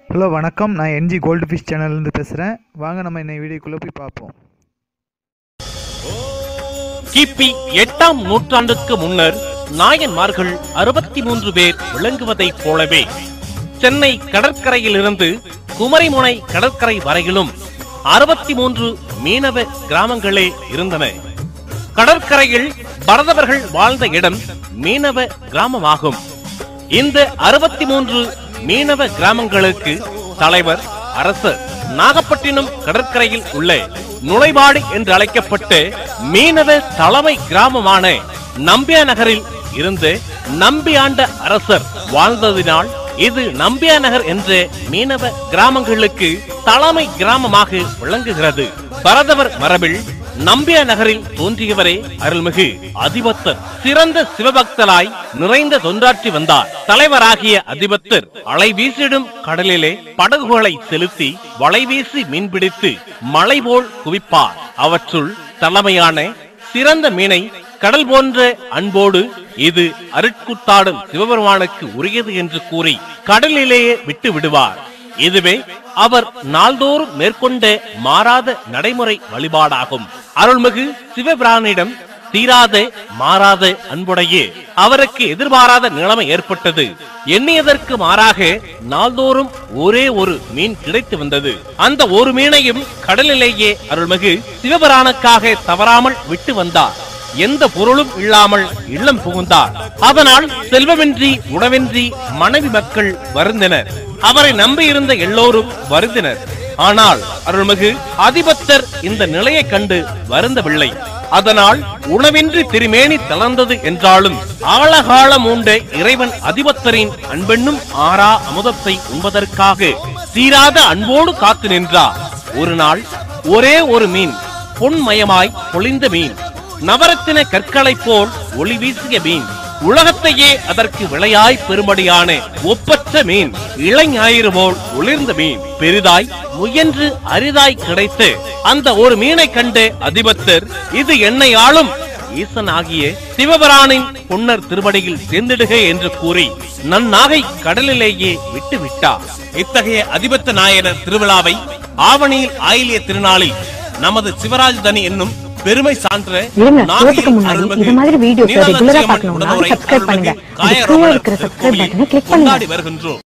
hello வணக்கம் நான் NG gold fish சேனல்லேருந்து பேசுகிறேன் வாங்க நம்ம இந்த வீடியோக்குள்ளே போய் பார்ப்போம் கிபி எட்டாம் நூற்றாண்டுக்கு முன்னர் நாயன்மார்கள் அறுபத்தி மூன்று பேர் விளங்குவதைப் போலவே சென்னை கடற்கரையிலிருந்து குமரிமுனை கடற்கரை வரையிலும் அறுபத்தி மூன்று மீனவ கிராமங்களே இருந்தன கடற்கரையில் பரதவர்கள் வாழ்ந்த இடம் மீனவ கிராமமாகும் இந்த அறுபத்தி மூன்று மீனவ கிராமங்களுக்கு தலைவர் அரசர் நாகப்பட்டினம் கடற்கரையில் உள்ள நுழைவாடி என்று அழைக்கப்பட்ட மீனவ தலைமை கிராமமான நம்பியா நகரில் இருந்து நம்பியாண்ட அரசர் வாழ்ந்ததினால் இது நம்பியா நகர் என்ற மீனவ கிராமங்களுக்கு தலைமை கிராமமாக விளங்குகிறது பரதவர் மரபில் நம்பியா நகரில் தோன்றியவரே அருள்மிகு அதிபத்தர் சிறந்த சிவபக்தராய் நிறைந்த தொண்டாற்றி வந்தார் தலைவராகிய அதிபத்தர் அலை வீசிடும் கடலிலே படகுகளை செலுத்தி வலை வீசி மீன்பிடித்து மலை போல் குவிப்பார் அவற்றுள் தலைமையான சிறந்த மீனை கடல் போன்ற அன்போடு இது அருட்குத்தாடும் சிவபெருமானுக்கு உரியது என்று கூறி கடலிலேயே விட்டு விடுவார் இதுவே அவர் நாள்தோறும் மேற்கொண்ட மாறாத நடைமுறை வழிபாடாகும் அருள்மிகு சிவபிரானிடம் தீராத மாறாத அன்புடைய அவருக்கு எதிர்பாராத நிலைமை ஏற்பட்டது எண்ணியதற்கு மாறாக நாள்தோறும் ஒரே ஒரு மீன் கிடைத்து வந்தது அந்த ஒரு மீனையும் கடலிலேயே அருள்மிகு சிவபிரானுக்காக தவறாமல் விட்டு வந்தார் எந்த பொருளும் இல்லாமல் இல்லம் புகுந்தார் அதனால் செல்வமின்றி உணவின்றி மனைவி மக்கள் வருந்தினர் அவரை நம்பியிருந்த எல்லோரும் வருந்தினர் ஆனால் அருள்மிகு அதிபத்தர் இந்த நிலையை கண்டு வருந்தவில்லை அதனால் உணவின்றி திருமேனி தளர்ந்தது என்றாலும் ஆழகாலம் உண்ட இறைவன் அதிபத்தரின் அன்பென்னும் ஆறா அமுதத்தை உண்பதற்காக தீராத அன்போடு காத்து நின்றார் ஒரு நாள் ஒரே ஒரு மீன் பொன்மயமாய் பொழிந்த மீன் நவரத்தின கற்களைப் போல் ஒளி வீசிய மீன் உலகத்தையே அதற்கு விளையாய் பெருமடியான ஒப்பற்ற மீன் இளஞாயிறு போல் ஒளிர்ந்த மீன் பெரிதாய் முயன்று அரிதாய் கிடைத்து அந்த ஒரு மீனை கண்டு அதிபத்தர் இது என்னை ஆளும் ஈசன் ஆகிய சிவபிரானின் பொன்னர் திருவடியில் சேர்ந்திடுக என்று கூறி நன்னாகை கடலிலேயே விட்டு விட்டார் இத்தகைய அதிபத்த நாயனர் திருவிழாவை ஆவணியில் ஆயிலிய திருநாளில் நமது சிவராஜ் தனி என்னும் பெருமை சான்ற இருங்க நாகையில் போறதுக்கு முன்னாடி அருள்மிகு இது மாதிரி வீடியோஸ் ரெகுலரா நீலாலட்சுமி அம்மன் பார்க்கணும்னா உடனுரை சப்ஸ்கிரைப் பண்ணுங்க அருள்மிகு அது கீழே காயரமணர் இருக்கிற சப்ஸ்கிரைப் திருக்கோவிலில் பட்டனை கிளிக் பண்ணுங்க கொண்டாடி வருகின்றோம்